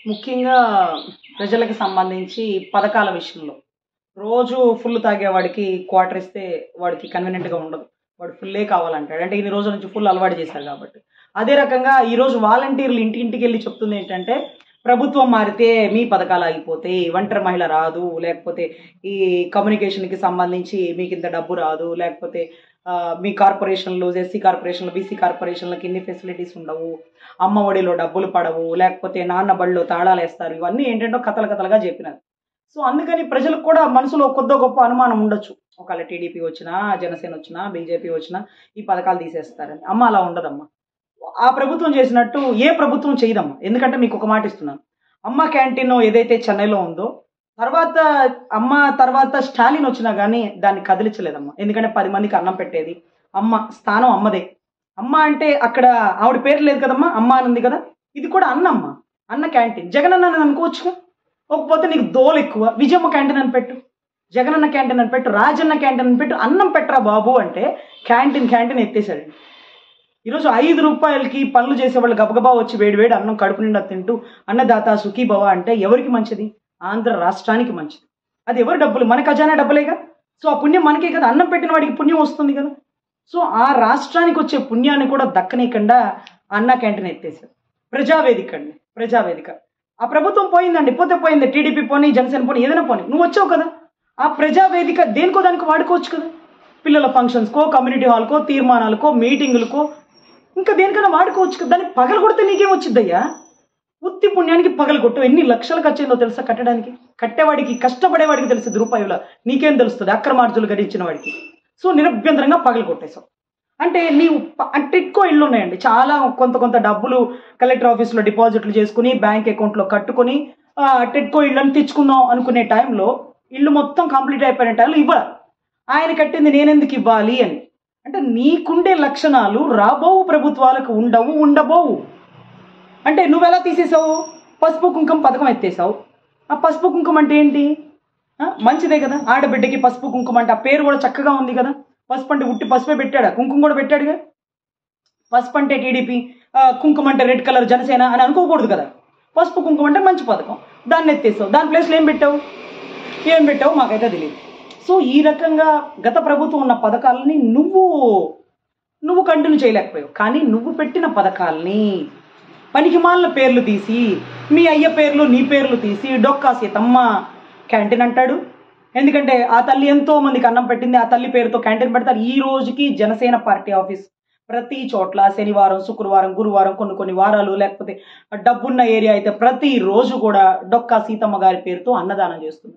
ముఖ్యంగా ప్రజలకు సంబంధించి పథకాల విషయంలో రోజు ఫుల్ తాగేవాడికి క్వార్టర్ ఇస్తే వాడికి కన్వీనియంట్గా ఉండదు వాడు ఫుల్లే కావాలంటాడు అంటే ఇన్ని రోజుల నుంచి ఫుల్ అలవాటు చేశారు కాబట్టి అదే రకంగా ఈరోజు వాలంటీర్లు ఇంటింటికి వెళ్ళి చెప్తుంది ఏంటంటే ప్రభుత్వం మారితే మీ పథకాలు ఆగిపోతాయి ఒంటరి మహిళ రాదు లేకపోతే ఈ కమ్యూనికేషన్కి సంబంధించి మీకు ఇంత డబ్బు రాదు లేకపోతే ఆ, మీ కార్పొరేషన్లు ఎస్సీ కార్పొరేషన్లు బీసీ కార్పొరేషన్లకు ఇన్ని ఫెసిలిటీస్ ఉండవు అమ్మ ఒడిలో డబ్బులు పడవు లేకపోతే నాన్న బడిలో తాళాలు వేస్తారు ఇవన్నీ ఏంటంటే కథలు కథలుగా చెప్పినది సో అందుకని ప్రజలకు కూడా మనసులో కొద్దో గొప్ప అనుమానం ఉండొచ్చు ఒకవేళ టీడీపీ వచ్చినా జనసేన వచ్చినా బీజేపీ వచ్చినా ఈ పథకాలు తీసేస్తారని అమ్మ అలా ఉండదమ్మా ఆ ప్రభుత్వం చేసినట్టు ఏ ప్రభుత్వం చేయదమ్మా ఎందుకంటే మీకు ఒక మాట ఇస్తున్నాను అమ్మ క్యాంటీన్ ఏదైతే చెన్నైలో ఉందో తర్వాత అమ్మ తర్వాత స్టాలిన్ వచ్చినా కానీ దాన్ని కదిలించలేదమ్మా ఎందుకంటే పది మందికి అన్నం పెట్టేది అమ్మ స్థానం అమ్మదే అమ్మ అంటే అక్కడ ఆవిడ పేరు లేదు కదమ్మా అమ్మ అని ఉంది కదా ఇది కూడా అన్నమ్మ అన్న క్యాంటీన్ జగన్ అన్న అని అనుకోవచ్చుగా ఒకపోతే నీకు దోలు ఎక్కువ విజయమ్మ క్యాంటీన్ అని పెట్టు జగనన్న క్యాంటీన్ అని పెట్టు రాజన్న క్యాంటీన్ అని పెట్టు అన్నం పెట్టరా బాబు అంటే క్యాంటీన్ క్యాంటీన్ ఎత్తేసాడు ఈరోజు ఐదు రూపాయలకి పనులు చేసేవాళ్ళు గబగబా వచ్చి వేడి వేడి అన్నం కడుపు నిండా తింటూ అన్నదాత సుఖీభవ అంటే ఎవరికి మంచిది ఆంధ్ర రాష్ట్రానికి మంచిది అది ఎవరి డబ్బులు మన ఖజానా డబ్బులేగా సో ఆ పుణ్యం మనకే కదా అన్నం పెట్టిన వాడికి పుణ్యం వస్తుంది కదా సో ఆ రాష్ట్రానికి వచ్చే పుణ్యాన్ని కూడా దక్కనీయకుండా అన్న క్యాంటీన్ ఎత్తేసారు ప్రజావేదిక అండి ప్రజావేదిక ఆ ప్రభుత్వం పోయిందండి పోతే పోయింది టీడీపీ పోనీ జనసేన పోనీ ఏదైనా పోనీ నువ్వు వచ్చావు కదా ఆ ప్రజావేదిక దేనికో దానికి వాడుకోవచ్చు కదా పిల్లల ఫంక్షన్స్కో కమ్యూనిటీ హాల్కో తీర్మానాలకో మీటింగులకో ఇంకా దేనికైనా వాడుకోవచ్చు కదా దాన్ని పగల కొడితే నీకేం వచ్చిద్దయ్యా ఉత్తి పుణ్యానికి పగల కొట్టు ఎన్ని లక్షలు ఖర్చు అయిందో తెలుసా కట్టడానికి కట్టేవాడికి కష్టపడేవాడికి తెలుస్తుంది రూపాయల నీకేం తెలుస్తుంది అక్రమార్జులు గడించిన వాడికి సో నిరభ్యంతరంగా పగల కొట్టేశావు అంటే నీవు ప- అంటే టిట్కో ఇళ్ళు ఉన్నాయండి చాలా కొంత కొంత డబ్బులు కలెక్టర్ ఆఫీస్లో డిపాజిట్లు చేసుకుని బ్యాంక్ అకౌంట్లో కట్టుకుని ఆ, టిట్కో ఇళ్ళని తెచ్చుకుందాం అనుకునే టైంలో ఇల్లు మొత్తం కంప్లీట్ అయిపోయిన టైంలో ఇవ్వాలి ఆయన కట్టింది నేనెందుకు ఇవ్వాలి అని అంటే నీకుండే లక్షణాలు రాబోవు ప్రభుత్వాలకు ఉండవు ఉండబోవు అంటే నువ్వెలా తీసేసావు పసుపు కుంకుమ పథకం ఎత్తేసావు ఆ పసుపు కుంకుమ అంటే ఏంటి ఆ, మంచిదే కదా ఆడబిడ్డకి పసుపు కుంకుమ అంటే ఆ పేరు కూడా చక్కగా ఉంది కదా పసుపు అంటే ఉట్టి పసుపే పెట్టాడా కుంకుమ కూడా పెట్టాడుగా పసుపు అంటే టీడీపీ కుంకుమ అంటే రెడ్ కలర్ జనసేన అని అనుకోకూడదు కదా పసుపు కుంకుమ అంటే మంచి పథకం దాన్ని ఎత్తేసావు దాని ప్లేస్లో ఏం పెట్టావు ఏం పెట్టావు మాకైతే తెలియదు సో ఈ రకంగా గత ప్రభుత్వం ఉన్న పథకాలని నువ్వు నువ్వు కంటిన్యూ చేయలేకపోయావు కానీ నువ్వు పెట్టిన పథకాల్ని పనికిమాలిన పేర్లు తీసి మీ అయ్య పేర్లు నీ పేర్లు తీసి డొక్కా సీతమ్మ క్యాంటీన్ అంటాడు ఎందుకంటే ఆ తల్లి ఎంతో మందికి అన్నం పెట్టింది ఆ తల్లి పేరుతో క్యాంటీన్ పెడతారు ఈ రోజుకి జనసేన పార్టీ ఆఫీస్ ప్రతి చోట్ల శనివారం శుక్రవారం గురువారం కొన్ని కొన్ని వారాలు లేకపోతే డబ్బున్న ఏరియా అయితే ప్రతి రోజు కూడా డొక్కా సీతమ్మ గారి పేరుతో అన్నదానం చేస్తుంది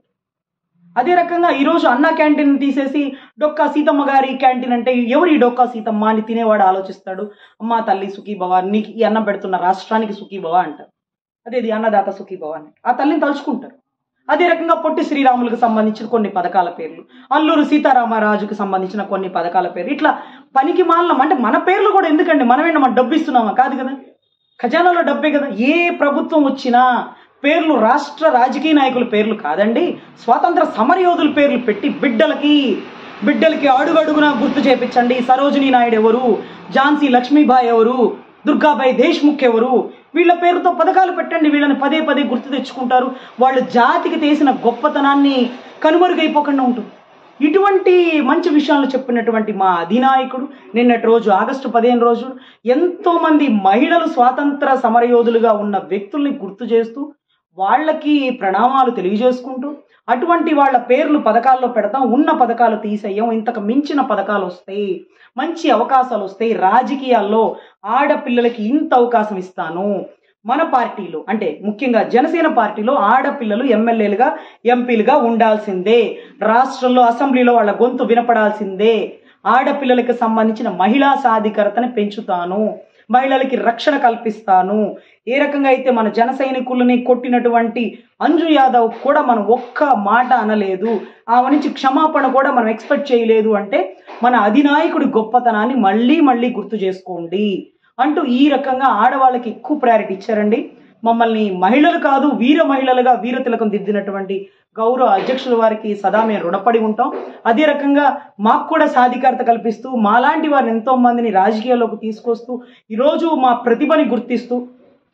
అదే రకంగా ఈరోజు అన్న క్యాంటీన్ తీసేసి డొక్కా సీతమ్మ గారి క్యాంటీన్ అంటే ఎవరు ఈ డొక్కా సీతమ్మ అని తినేవాడు ఆలోచిస్తాడు అమ్మా తల్లి సుఖీభవ నీకు ఈ అన్నం పెడుతున్న రాష్ట్రానికి సుఖీభవ అంటారు అదేది అన్నదాత సుఖీభవ అని ఆ తల్లిని తలుచుకుంటారు అదే రకంగా పొట్టి శ్రీరాములకు సంబంధించిన కొన్ని పథకాల పేర్లు అల్లూరు సీతారామరాజుకు సంబంధించిన కొన్ని పథకాల పేర్లు ఇట్లా పనికి మాలినం అంటే మన పేర్లు కూడా ఎందుకండి మనమేనా మనం డబ్బు ఇస్తున్నామా కాదు కదా ఖజానాలో డబ్బే కదా ఏ ప్రభుత్వం వచ్చినా పేర్లు రాష్ట్ర రాజకీయ నాయకుల పేర్లు కాదండి స్వాతంత్ర సమరయోధుల పేర్లు పెట్టి బిడ్డలకి బిడ్డలకి అడుగడుగునా గుర్తు చేపించండి సరోజినీ నాయుడు ఎవరు ఝాన్సీ లక్ష్మీబాయి ఎవరు దుర్గాబాయి దేశ్ముఖ్ ఎవరు వీళ్ళ పేరుతో పథకాలు పెట్టండి వీళ్ళని పదే పదే గుర్తు తెచ్చుకుంటారు వాళ్ళు జాతికి చేసిన గొప్పతనాన్ని కనుమరుగైపోకుండా ఉంటుంది ఇటువంటి మంచి విషయాలు చెప్పినటువంటి మా అధినాయకుడు నిన్నటి రోజు ఆగస్టు పదిహేను రోజు ఎంతో మంది మహిళలు స్వాతంత్ర సమరయోధులుగా ఉన్న వ్యక్తుల్ని గుర్తు చేస్తూ వాళ్ళకి ప్రణామాలు తెలియజేసుకుంటూ అటువంటి వాళ్ళ పేర్లు పథకాల్లో పెడతాం ఉన్న పథకాలు తీసేయం ఇంతకు మించిన పథకాలు వస్తాయి మంచి అవకాశాలు వస్తాయి రాజకీయాల్లో ఆడపిల్లలకి ఇంత అవకాశం ఇస్తాను మన పార్టీలో అంటే ముఖ్యంగా జనసేన పార్టీలో ఆడపిల్లలు ఎమ్మెల్యేలుగా ఎంపీలుగా ఉండాల్సిందే రాష్ట్రంలో అసెంబ్లీలో వాళ్ళ గొంతు వినపడాల్సిందే ఆడపిల్లలకు సంబంధించిన మహిళా సాధికారతని పెంచుతాను మహిళలకి రక్షణ కల్పిస్తాను ఏ రకంగా అయితే మన జన సైనికులని కొట్టినటువంటి అంజు యాదవ్ కూడా మనం ఒక్క మాట అనలేదు ఆమె నుంచి క్షమాపణ కూడా మనం ఎక్స్పెక్ట్ చేయలేదు అంటే మన అధినాయకుడి గొప్పతనాన్ని మళ్ళీ మళ్ళీ గుర్తు చేసుకోండి అంటూ ఈ రకంగా ఆడవాళ్ళకి ఎక్కువ ప్రయారిటీ ఇచ్చారండి మమ్మల్ని మహిళలు కాదు వీర మహిళలుగా వీర తిలకం దిద్దినటువంటి గౌరవ అధ్యక్షుల వారికి సదా మేము రుణపడి ఉంటాం అదే రకంగా మాకు కూడా సాధికారత కల్పిస్తూ మాలాంటి వారిని ఎంతో మందిని రాజకీయాల్లోకి తీసుకొస్తూ ఈరోజు మా ప్రతిభని గుర్తిస్తూ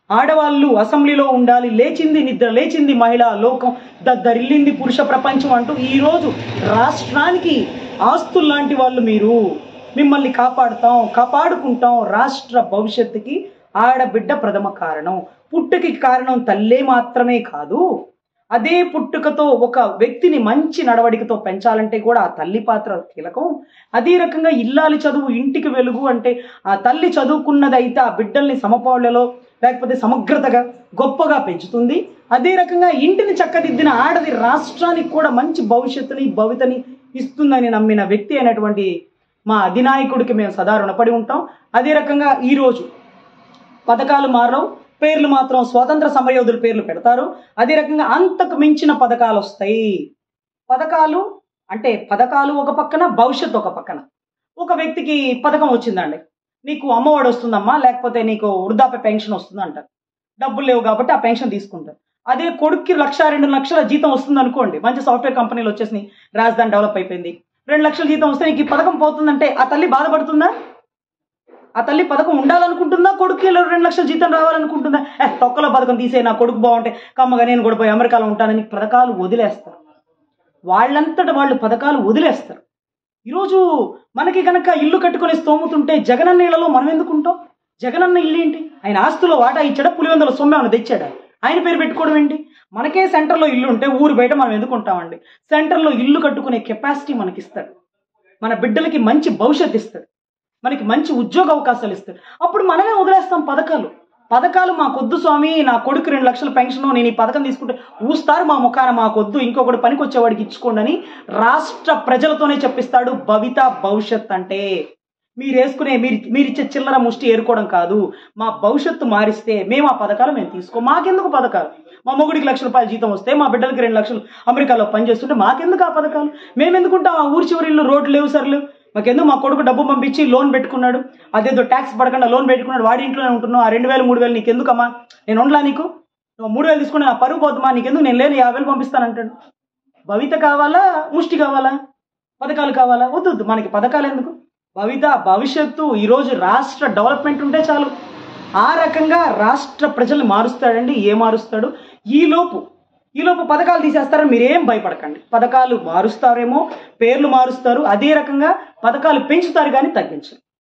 ఆడవాళ్ళు అసెంబ్లీలో ఉండాలి లేచింది నిద్ర లేచింది మహిళా లోకం దద్దరిల్లింది పురుష ప్రపంచం అంటూ ఈరోజు రాష్ట్రానికి ఆస్తుల్లాంటి వాళ్ళు మీరు మిమ్మల్ని కాపాడుతాం కాపాడుకుంటాం రాష్ట్ర భవిష్యత్తుకి ఆడబిడ్డ ప్రథమ కారణం పుట్టుకి కారణం తల్లే మాత్రమే కాదు అదే పుట్టుకతో ఒక వ్యక్తిని మంచి నడవడికతో పెంచాలంటే కూడా ఆ తల్లి పాత్ర కీలకం అదే రకంగా ఇల్లాలి చదువు ఇంటికి వెలుగు అంటే ఆ తల్లి చదువుకున్నది అయితే ఆ బిడ్డల్ని సమపాళ్లలో లేకపోతే సమగ్రతగా గొప్పగా పెంచుతుంది అదే రకంగా ఇంటిని చక్కదిద్దిన ఆడది రాష్ట్రానికి కూడా మంచి భవిష్యత్తుని భవితని ఇస్తుందని నమ్మిన వ్యక్తి అయినటువంటి మా అధినాయకుడికి మేము సదా రుణపడి ఉంటాం అదే రకంగా ఈరోజు పథకాలు మారవు పేర్లు మాత్రం స్వాతంత్ర సమరయోధుల పేర్లు పెడతారు అదే రకంగా అంతకు మించిన పథకాలు వస్తాయి పథకాలు అంటే పథకాలు ఒక పక్కన భవిష్యత్తు ఒక పక్కన ఒక వ్యక్తికి పథకం వచ్చిందండి నీకు అమ్మఒడి వస్తుందమ్మా లేకపోతే నీకు వృద్ధాప్య పెన్షన్ వస్తుంది అంటారు డబ్బులు లేవు కాబట్టి ఆ పెన్షన్ తీసుకుంటారు అదే కొడుక్కి లక్ష రెండు లక్షల జీతం వస్తుంది అనుకోండి మంచి సాఫ్ట్వేర్ కంపెనీలు వచ్చేసి రాజధాని డెవలప్ అయిపోయింది రెండు లక్షల జీతం వస్తే నీకు ఈ పథకం పోతుందంటే ఆ తల్లి బాధపడుతుందా ఆ తల్లి పథకం ఉండాలనుకుంటుందా కొడుకు రెండు లక్షల జీతం రావాలనుకుంటుందా ఏ తొక్కల పథకం తీసే నా కొడుకు బాగుంటే కమ్మగా నేను కూడా పోయి అమెరికాలో ఉంటానని పథకాలు వదిలేస్తారు వాళ్ళంతట వాళ్ళు పథకాలు వదిలేస్తారు ఈరోజు మనకి కనుక ఇల్లు కట్టుకునే స్తోమతుంటే జగనన్న ఇళ్లలో మనం ఎందుకు ఉంటాం జగనన్న ఇల్లు ఏంటి ఆయన ఆస్తులో వాటా ఇచ్చాడా పులివెందుల సొమ్మె ఏమైనా తెచ్చాడా ఆయన పేరు పెట్టుకోవడం ఏంటి మనకే సెంటర్లో ఇల్లు ఉంటే ఊరు బయట మనం ఎందుకు ఉంటామండి సెంటర్లో ఇల్లు కట్టుకునే కెపాసిటీ మనకి ఇస్తాడు మన బిడ్డలకి మంచి భవిష్యత్తు ఇస్తాడు మనకి మంచి ఉద్యోగ అవకాశాలు ఇస్తాడు అప్పుడు మనమే వదిలేస్తాం పథకాలు పథకాలు మాకొద్దు స్వామి నా కొడుకు రెండు లక్షల పెన్షన్ నేను ఈ పథకం తీసుకుంటే ఊస్తారు మా ముఖాన మాకొద్దు ఇంకొకటి పనికి వచ్చేవాడికి ఇచ్చుకోండి అని రాష్ట్ర ప్రజలతోనే చెప్పిస్తాడు భవిత భవిష్యత్ అంటే మీరు వేసుకునే మీరు మీరు ఇచ్చే చిల్లర ముష్టి ఏరుకోవడం కాదు మా భవిష్యత్తు మారిస్తే మేము ఆ పథకాలు మేము తీసుకో మాకెందుకు పథకాలు మా మొగుడికి లక్ష రూపాయల జీతం వస్తే మా బిడ్డలకి రెండు లక్షలు అమెరికాలో పనిచేస్తుంటే మాకెందుకు ఆ పథకాలు మేము ఎందుకుంటాం ఆ ఊరి చివరి ఇల్లు రోడ్లు లేవు సర్లు మాకెందుకు మా కొడుకు డబ్బు పంపించి లోన్ పెట్టుకున్నాడు అదేదో ట్యాక్స్ పడకుండా లోన్ పెట్టుకున్నాడు వాడి ఇంట్లోనే ఉంటున్నావు ఆ రెండు వేలు మూడు వేలు నీకు ఎందుకమ్మా నేను ఉండలా నీకు నువ్వు మూడు వేలు తీసుకుని నా పరుగు పోతుమా నీకెందుకు నేను లేని యాభై వేలు పంపిస్తానంటాడు భవిత కావాలా ముష్టి కావాలా పథకాలు కావాలా వద్దు వద్దు మనకి పథకాలు ఎందుకు భవిత భవిష్యత్తు ఈరోజు రాష్ట్ర డెవలప్మెంట్ ఉంటే చాలు ఆ రకంగా రాష్ట్ర ప్రజల్ని మారుస్తాడండి ఏ మారుస్తాడు ఈలోపు ఈలోపు పథకాలు తీసేస్తారని మీరేం భయపడకండి పథకాలు మారుస్తారేమో పేర్లు మారుస్తారు అదే రకంగా పథకాలు పెంచుతారు కానీ తగ్గించరు